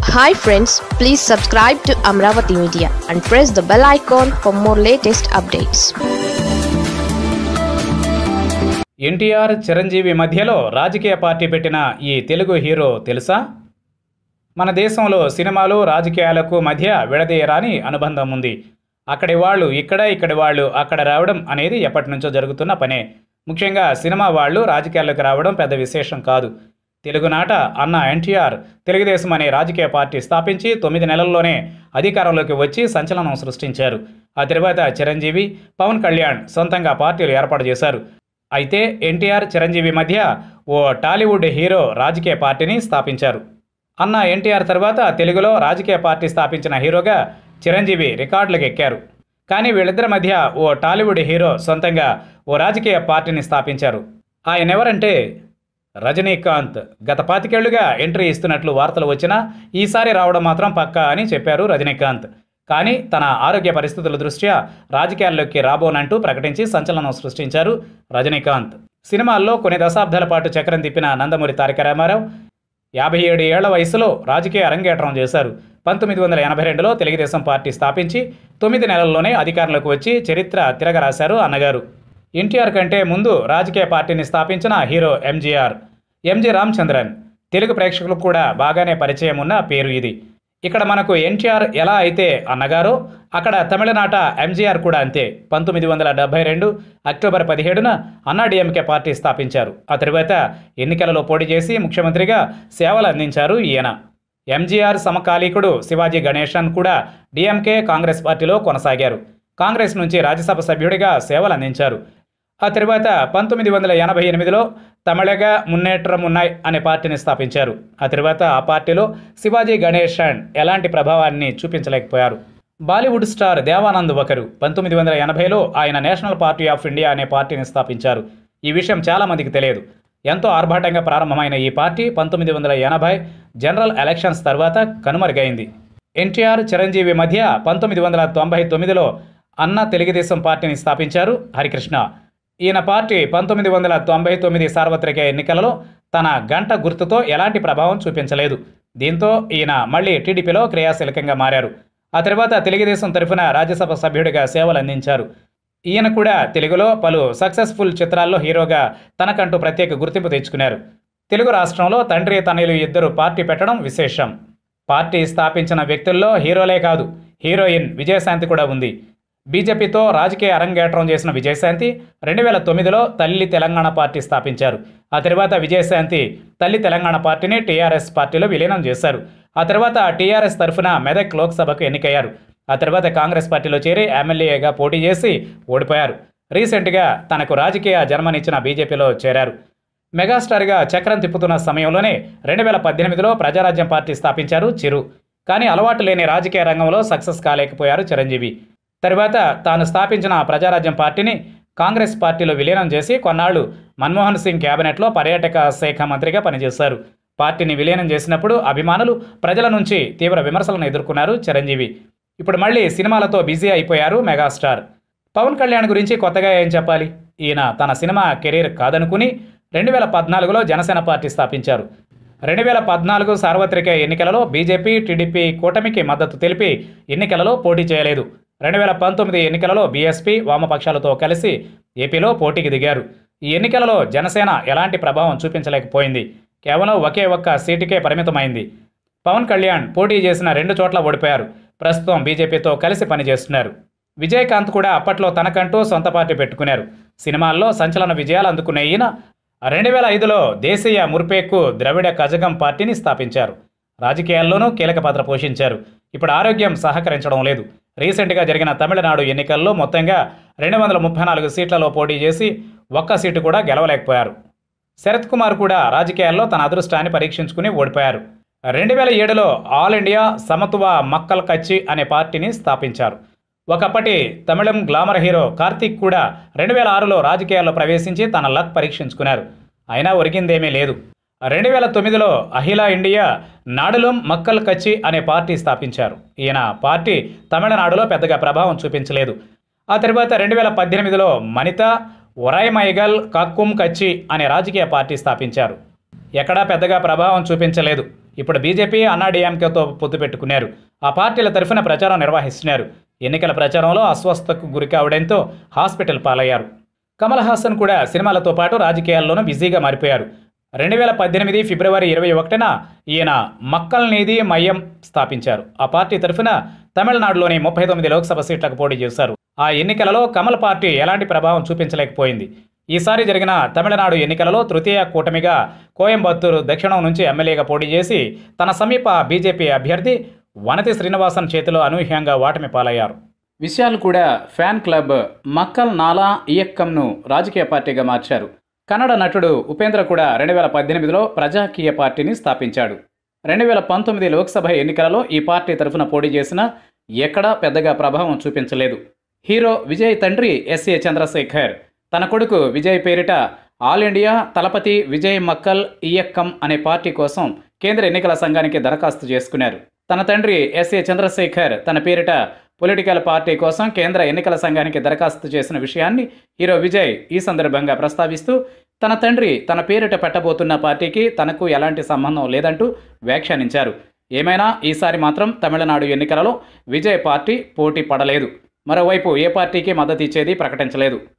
hi friends please subscribe to Amaravati media and press the bell icon for more latest updates NTR Chiranjeevi మధ్యలో రాజకీయ party పెట్టిన ఈ Telugu hero తెలుసా మన దేశంలో సినిమాలు రాజకీయాలకు మధ్య విడదీయరాని అనుబంధం ఉంది అక్కడి వాళ్ళు ఇక్కడ ఇక్కడి వాళ్ళు అక్కడ రావడం అనేది ఎప్పటి నుంచో జరుగుతున్న పనే ముఖ్యంగా సినిమా వాళ్ళు రాజకీయాల్లోకి రావడం పెద్ద విశేషం కాదు తెలుగునాట అన్న ఎన్టీఆర్ తెలుగుదేశం అనే రాజకీయ పార్టీ స్థాపించి తొమ్మిది నెలల్లోనే అధికారంలోకి వచ్చి సంచలనం సృష్టించారు ఆ తర్వాత చిరంజీవి పవన్ కళ్యాణ్ సొంతంగా పార్టీలు ఏర్పాటు చేశారు అయితే ఎన్టీఆర్ చిరంజీవి మధ్య ఓ టాలీవుడ్ హీరో రాజకీయ పార్టీని స్థాపించారు అన్న ఎన్టీఆర్ తర్వాత తెలుగులో రాజకీయ పార్టీ స్థాపించిన హీరోగా చిరంజీవి రికార్డులకు ఎక్కారు కానీ వీళ్ళిద్దరి మధ్య ఓ టాలీవుడ్ హీరో సొంతంగా ఓ రాజకీయ పార్టీని స్థాపించారు ఆయన ఎవరంటే రజనీకాంత్ గత పాతికేళ్లుగా ఎంట్రీ ఇస్తున్నట్లు వార్తలు వచ్చినా ఈసారి రావడం మాత్రం పక్కా అని చెప్పారు రజనీకాంత్ కానీ తన ఆరోగ్య పరిస్థితుల దృష్ట్యా రాజకీయాల్లోకి రాబోనంటూ ప్రకటించి సంచలనం సృష్టించారు రజనీకాంత్ సినిమాల్లో కొన్ని దశాబ్దాల పాటు చక్రం తిప్పిన నందమూరి తారక రామారావు యాభై ఏడు ఏళ్ల వయసులో రాజకీయ అరంగేట్రం చేశారు పంతొమ్మిది వందల ఎనభై రెండులో తెలుగుదేశం పార్టీ స్థాపించి తొమ్మిది నెలల్లోనే అధికారంలోకి వచ్చి చరిత్ర తిరగరాశారు అన్నగారు ఎన్టీఆర్ కంటే ముందు రాజకీయ పార్టీని స్థాపించిన hero MGR MG Ramachandran Telugu ప్రేక్షకులకు కూడా బాగానే పరిచయం ఉన్న పేరు ఇది ఇక్కడ మనకు ఎన్టీఆర్ ఎలా అయితే అన్నగారో అక్కడ తమిళనాట ఎంజీఆర్ కూడా అంతే పంతొమ్మిది వందల డెబ్బై రెండు అక్టోబర్ పదిహేడున అన్నాడీఎంకే పార్టీ స్థాపించారు ఆ తరువాత ఎన్నికలలో పోటీ చేసి ముఖ్యమంత్రిగా సేవలు అందించారు ఈయన ఎంజీఆర్ సమకాలీకుడు శివాజీ గణేశన్ కూడా డిఎంకే కాంగ్రెస్ పార్టీలో కొనసాగారు కాంగ్రెస్ నుంచి రాజ్యసభ సభ్యుడిగా సేవలు అందించారు ఆ తర్వాత పంతొమ్మిది వందల ఎనభై ఎనిమిదిలో తమిళగా మున్నేట్రం ఉన్నాయి అనే పార్టీని స్థాపించారు ఆ తర్వాత ఆ పార్టీలో శివాజీ గణేశన్ ఎలాంటి ప్రభావాన్ని చూపించలేకపోయారు బాలీవుడ్ స్టార్ దేవానంద్ ఒకరు పంతొమ్మిది వందల ఎనభైలో ఆయన నేషనల్ పార్టీ ఆఫ్ ఇండియా అనే పార్టీని స్థాపించారు ఈ విషయం చాలామందికి తెలియదు ఎంతో ఆర్భాటంగా ప్రారంభమైన ఈ పార్టీ పంతొమ్మిది వందల ఎనభై జనరల్ ఎలక్షన్స్ తర్వాత కనుమరుగైంది ఎన్టీఆర్ చిరంజీవి మధ్య పంతొమ్మిది వందల తొంభై తొమ్మిదిలో అన్న తెలుగుదేశం పార్టీని స్థాపించారు హరికృష్ణ ఈయన పార్టీ పంతొమ్మిది వందల తొంభై తొమ్మిది సార్వత్రిక ఎన్నికలలో తన గంట గుర్తుతో ఎలాంటి ప్రభావం చూపించలేదు దీంతో ఈయన మళ్ళీ టీడీపీలో క్రియాశీలకంగా మారారు ఆ తర్వాత తెలుగుదేశం తరఫున రాజ్యసభ సభ్యుడిగా సేవలు అందించారు ఈయన కూడా తెలుగులో పలు సక్సెస్ఫుల్ చిత్రాల్లో హీరోగా తనకంటూ ప్రత్యేక గుర్తింపు తెచ్చుకున్నారు తెలుగు రాష్ట్రంలో తండ్రి తనయులు ఇద్దరు పార్టీ పెట్టడం విశేషం పార్టీ స్థాపించిన వ్యక్తుల్లో హీరోలే కాదు హీరోయిన్ విజయశాంతి కూడా ఉంది బీజేపీతో రాజకీయ అరంగేట్రం చేసిన విజయశాంతి రెండు వేల తొమ్మిదిలో తల్లి తెలంగాణ పార్టీ స్థాపించారు ఆ తర్వాత విజయశాంతి తల్లి తెలంగాణ పార్టీని టీఆర్ఎస్ పార్టీలో విలీనం చేశారు ఆ తర్వాత టీఆర్ఎస్ తరఫున మెదక్ లోక్సభకు ఎన్నికయ్యారు ఆ తర్వాత కాంగ్రెస్ పార్టీలో చేరి ఎమ్మెల్యేగా పోటీ చేసి ఓడిపోయారు రీసెంట్గా తనకు రాజకీయ జన్మనిచ్చిన బీజేపీలో చేరారు మెగాస్టార్గా చక్రం తిప్పుతున్న సమయంలోనే రెండు వేల పద్దెనిమిదిలో ప్రజారాజ్యం పార్టీ స్థాపించారు చిరు కానీ అలవాటు లేని రాజకీయ రంగంలో సక్సెస్ కాలేకపోయారు చిరంజీవి తరువాత తాను స్థాపించిన ప్రజారాజ్యం పార్టీని కాంగ్రెస్ పార్టీలో విలీనం చేసి కొన్నాళ్లు మన్మోహన్ సింగ్ కేబినెట్లో పర్యాటక శాఖ మంత్రిగా పనిచేశారు పార్టీని విలీనం చేసినప్పుడు అభిమానులు ప్రజల నుంచి తీవ్ర విమర్శలను ఎదుర్కొన్నారు చిరంజీవి ఇప్పుడు మళ్ళీ సినిమాలతో బిజీ అయిపోయారు మెగాస్టార్ పవన్ కళ్యాణ్ గురించి కొత్తగా ఏం చెప్పాలి ఈయన తన సినిమా కెరీర్ కాదనుకుని రెండు వేల పద్నాలుగులో జనసేన పార్టీ స్థాపించారు రెండు వేల పద్నాలుగు సార్వత్రిక ఎన్నికలలో బీజేపీ టీడీపీ కూటమికి మద్దతు తెలిపి ఎన్నికలలో పోటీ చేయలేదు రెండు వేల పంతొమ్మిది ఎన్నికలలో బీఎస్పీ వామపక్షాలతో కలిసి ఏపీలో పోటీకి దిగారు ఈ ఎన్నికలలో జనసేన ఎలాంటి ప్రభావం చూపించలేకపోయింది కేవలం ఒకే ఒక్క సీటుకే పరిమితమైంది పవన్ కళ్యాణ్ పోటీ చేసిన రెండు చోట్ల ఓడిపోయారు ప్రస్తుతం బీజేపీతో కలిసి పనిచేస్తున్నారు విజయకాంత్ కూడా అప్పట్లో తనకంటూ సొంత పార్టీ పెట్టుకున్నారు సినిమాల్లో సంచలన విజయాలు అందుకున్న ఈయన రెండు వేల ఐదులో దేశీయ ముర్పేకు ద్రవిడ కజగం పార్టీని స్థాపించారు రాజకీయాల్లోనూ కీలక పాత్ర పోషించారు ఇప్పుడు ఆరోగ్యం సహకరించడం లేదు రీసెంట్గా జరిగిన తమిళనాడు ఎన్నికల్లో మొత్తంగా రెండు వందల ముప్పై నాలుగు సీట్లలో పోటీ చేసి ఒక్క సీటు కూడా గెలవలేకపోయారు శరత్ కుమార్ కూడా రాజకీయాల్లో తన అదృష్టాన్ని పరీక్షించుకుని ఓడిపోయారు రెండు వేల ఏడులో ఆల్ ఇండియా సమత్వ మక్కల్ కచ్చి అనే పార్టీని స్థాపించారు ఒకప్పటి తమిళం గ్లామర్ హీరో కార్తీక్ కూడా రెండు వేల ఆరులో రాజకీయాల్లో ప్రవేశించి తన లక్ పరీక్షించుకున్నారు అయినా ఒరిగిందేమీ లేదు రెండు వేల తొమ్మిదిలో అహిలా ఇండియా నాడులం మక్కల్ కచ్చి అనే పార్టీ స్థాపించారు ఈయన పార్టీ తమిళనాడులో పెద్దగా ప్రభావం చూపించలేదు ఆ తర్వాత రెండు వేల పద్దెనిమిదిలో మనిత ఒరాయ్మైగల్ కక్కుం కచ్చి అనే రాజకీయ పార్టీ స్థాపించారు ఎక్కడా పెద్దగా ప్రభావం చూపించలేదు ఇప్పుడు బీజేపీ అన్నాడీఎంకేతో పొత్తు పెట్టుకున్నారు ఆ పార్టీల తరఫున ప్రచారం నిర్వహిస్తున్నారు ఎన్నికల ప్రచారంలో అస్వస్థకు గురి కావడంతో హాస్పిటల్ పాలయ్యారు కమల్ హాసన్ కూడా సినిమాలతో పాటు రాజకీయాల్లోనూ బిజీగా మారిపోయారు రెండు వేల పద్దెనిమిది ఫిబ్రవరి ఇరవై ఒకటిన ఈయన మక్కల్ నీది మయ్యం స్థాపించారు ఆ పార్టీ తరఫున తమిళనాడులోని ముప్పై తొమ్మిది లోక్సభ సీట్లకు పోటీ చేశారు ఆ ఎన్నికలలో కమల్ పార్టీ ఎలాంటి ప్రభావం చూపించలేకపోయింది ఈసారి జరిగిన తమిళనాడు ఎన్నికలలో తృతీయ కూటమిగా కోయంబత్తూరు దక్షిణం నుంచి ఎమ్మెల్యేగా పోటీ చేసి తన సమీప బీజేపీ అభ్యర్థి వనతి శ్రీనివాసన్ చేతిలో అనూహ్యంగా ఓటమి పాలయ్యారు విషయాలు కూడా ఫ్యాన్ క్లబ్ మక్కల్ నాలా ఇయక్కంను రాజకీయ పార్టీగా మార్చారు కన్నడ నటుడు ఉపేంద్ర కూడా రెండు వేల పద్దెనిమిదిలో ప్రజాకీయ పార్టీని స్థాపించాడు రెండు వేల పంతొమ్మిది లోక్సభ ఎన్నికలలో ఈ పార్టీ తరఫున పోటీ చేసినా ఎక్కడా పెద్దగా ప్రభావం చూపించలేదు హీరో విజయ్ తండ్రి ఎస్ఏ చంద్రశేఖర్ తన కొడుకు విజయ్ పేరిట ఆల్ ఇండియా తలపతి విజయ్ మక్కల్ ఇయక్కం అనే పార్టీ కోసం కేంద్ర ఎన్నికల సంఘానికి దరఖాస్తు చేసుకున్నారు తన తండ్రి ఎస్ఏ చంద్రశేఖర్ తన పేరిట పొలిటికల్ పార్టీ కోసం కేంద్ర ఎన్నికల సంఘానికి దరఖాస్తు చేసిన విషయాన్ని హీరో విజయ్ ఈ సందర్భంగా ప్రస్తావిస్తూ తన తండ్రి తన పేరిట పెట్టబోతున్న పార్టీకి తనకు ఎలాంటి సంబంధం లేదంటూ వ్యాఖ్యానించారు ఏమైనా ఈసారి మాత్రం తమిళనాడు ఎన్నికలలో విజయ్ పార్టీ పోటీ పడలేదు మరోవైపు ఏ పార్టీకి మద్దతు ఇచ్చేది ప్రకటించలేదు